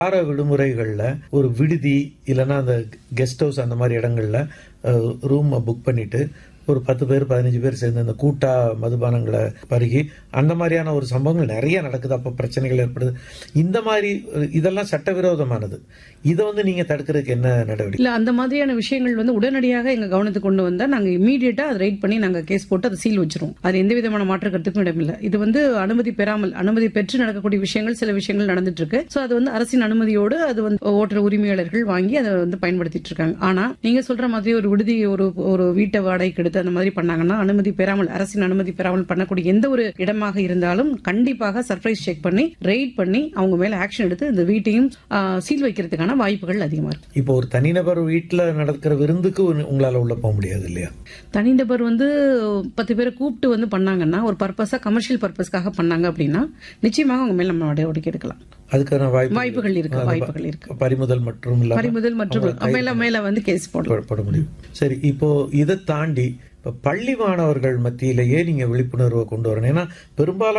வார விடுமுறைகள்ல ஒரு விடுதி இல்லைன்னா அந்த கெஸ்ட் ஹவுஸ் அந்த மாதிரி இடங்கள்ல ரூம் புக் பண்ணிட்டு ஒரு பத்து பேர் பதினஞ்சு பேர் சேர்ந்து அந்த கூட்டா மதுபானங்களை பருகி அந்த மாதிரியான ஒரு சம்பவங்கள் நிறைய நடக்குது அப்போ பிரச்சனைகள் ஏற்படுது இந்த மாதிரி அஹ், இதெல்லாம் சட்டவிரோதமானது இதை வந்து நீங்க தடுக்கிறதுக்கு என்ன நடவடிக்கை இல்ல அந்த மாதிரியான விஷயங்கள் வந்து உடனடியாக எங்க கவனத்துக்கு கொண்டு வந்தா நாங்க இமீடியட்டா அதை ரைட் பண்ணி நாங்க கேஸ் போட்டு அதை சீல் வச்சிருவோம் அது எந்த விதமான மாற்று கருத்துக்கும் இடமில்லை இது வந்து அனுமதி பெறாமல் அனுமதி பெற்று நடக்கக்கூடிய விஷயங்கள் சில விஷயங்கள் நடந்துட்டு இருக்கு சோ அது வந்து அரசின் அனுமதியோடு அது வந்து ஓட்டுநர் உரிமையாளர்கள் வாங்கி அதை வந்து பயன்படுத்திட்டு இருக்காங்க ஆனா நீங்க சொல்ற மாதிரி ஒரு விடுதி ஒரு ஒரு வீட்டை வாடகைக்கு எடுத்து அந்த மாதிரி பண்ணாங்கன்னா அனுமதி பெறாமல் அரசின் அனுமதி பெறாமல் பண்ணக்கூடிய எந்த ஒரு இடமாக இருந்தாலும் கண்டிப்பாக சர்ப்ரைஸ் செக் பண்ணி ரெய்ட் பண்ணி அவங்க மேல ஆக்ஷன் எடுத்து இந்த வீட்டையும் சீல் வைக்கிறதுக்கான வாய்ப்புகள் அதிகமா இருக்கு இப்போ ஒரு தனிநபர் வீட்டுல நடக்கிற விருந்துக்கு உங்க- உங்களால உள்ள போக முடியாது இல்லையா தனிநபர் வந்து பத்து பேரை கூப்பிட்டு வந்து பண்ணாங்கன்னா ஒரு பர்பஸா கமர்ஷியல் பர்பஸ்க்காக பண்ணாங்க அப்படின்னா நிச்சயமாக அவங்க மேல நம்ம நடவடிக்கை எடுக்கலாம் அதுக்கான வாய்ப்பு வாய்ப்புகள் இருக்கு வாய்ப்புகள் இருக்கு பறிமுதல் மற்றும் இல்லாம பறிமுதல் மற்றும் மேல மேல வந்து கேஸ் போடலாம் போட- போட முடியும் சரி இப்போ இதை தாண்டி இப்ப பள்ளி மாணவர்கள் மத்தியிலேயே நீங்க விழிப்புணர்வை கொண்டு வரணும் ஏன்னா பெரும்பாலான